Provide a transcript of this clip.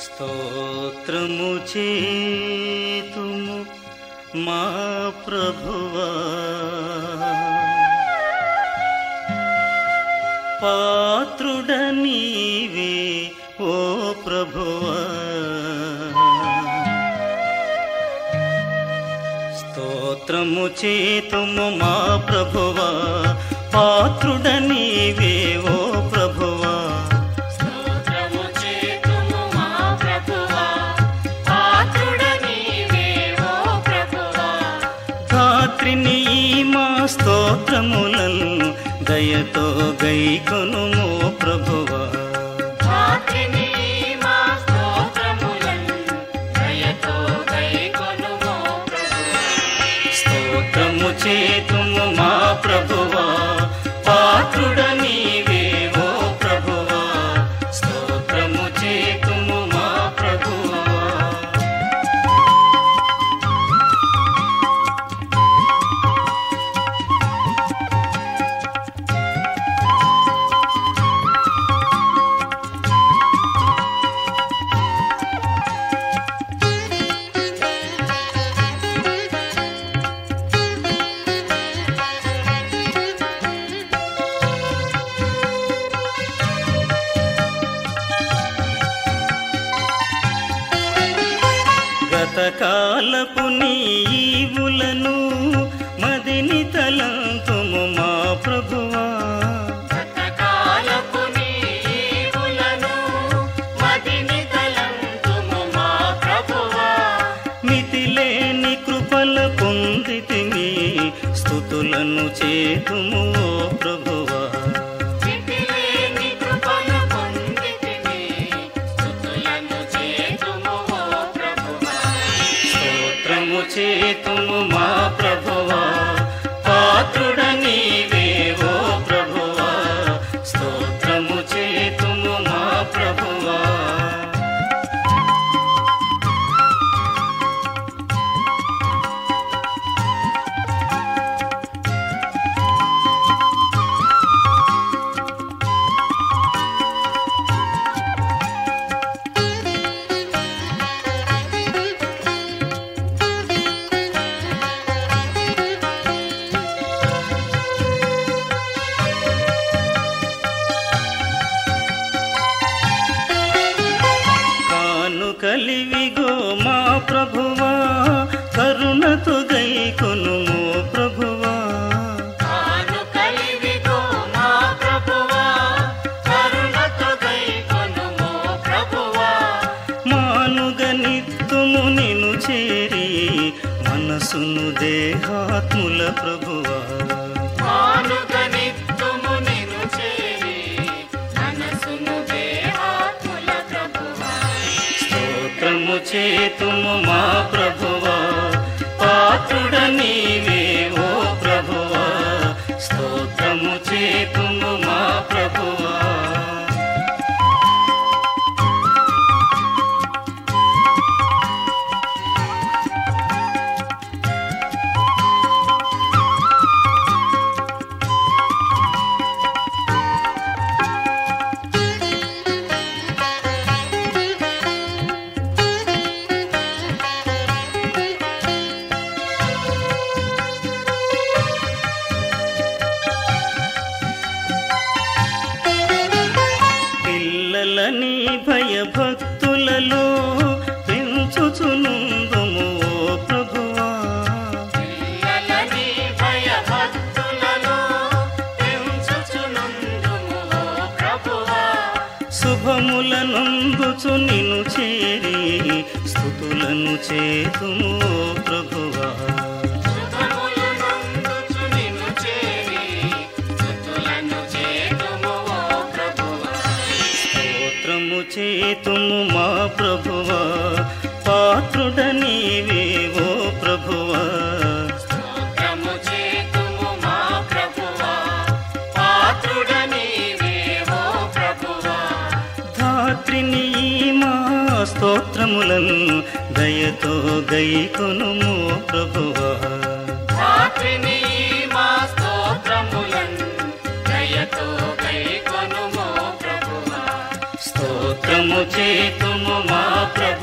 స్తోత్రము చేతుము మా ప్రభువా పాత్రుడ నీవే ఓ ప్రభువా స్తోత్రము చేతుము మా ప్రభువా పాత్రుడ నీవే ఓ ప్రభువా స్తోత్రము చేతుము మా ప్రభువా పాత్రుడ నీవే ఓ ప్రభువా ధాత్రిని మా స్తోత్రములను దయతో గైకొనుము ప్రభువా రాత్రిని మా స్తోత్రములను దయతో గైకొనుమో ప్రభువా స్తోత్రము చేతుము మా ప్రభువా పాత్రుడ నీవే ఓ ప్రభువా స్తోత్రము చేతుము మా ప్రభువా గతకాలపు నీవులను మదిని తలంతుము మా ప్రభువా గతకాలపు నీవులను మదిని తలంతుము మా ప్రభువా మితిలేని కృపల పొందితిమి స్థుతులను చేతుము ఓ ప్రభువా చితిలేని కృపను పొందితిమి స్తుతులను చేతుము ఓ ప్రభువా స్తోత్రము చేతుము మా ప్రభువా పాత్రుడ నీవే ఓ ప్రభువా స్తోత్రము చేతుము మా ప్రభువా కాను కలివిగో మా ప్రభువా కరుణతో గైకొనుము ప్రభువా కాను కలివిగో మా ప్రభువా కరుణతో గైకొనుమో ప్రభువా మానుగ నిత్తుము నిను చేరి మనసును దేహాత్ముల ప్రభువా మానుగనిత్తుము నిన్ను చేరి మనసును దేహాత్ముల ప్రభువా స్తోత్రము చేతుము మా ప్రభువా పాత్రుడ నీవే ఓ ప్రభువా స్తోత్రము చేతుము మా ప్రభువా పిల్లలని భయభక్తులలో పెంచుచునుందుము ఓ ప్రభువా పిల్లలని భయభక్తులలో పెంచుచునుందుము ఓ ప్రభువా శుభములనందుచు నిను చేరి స్థుతులను చేతుము ఓ ప్రభువా శుభములు నందుచు నిన్ను చేరి స్తుతులను చేతుము ఓ ప్రభువా స్తోత్రము చేతుము మా ప్రభువా పాత్రుడ నీవే ఓ ప్రభువా స్తోత్రము చేతుము మా ప్రభువా పాత్రుడ నీవే ఓ ప్రభువా ధాత్రిని మా స్తోత్రములను దయతో గైకొనుము ప్రభువా రాత్రిని మా స్తోత్రములను దయతో గైకొనుమో ప్రభువా స్తోత్రము స్తోత్రము చేతుము మా ప్రభు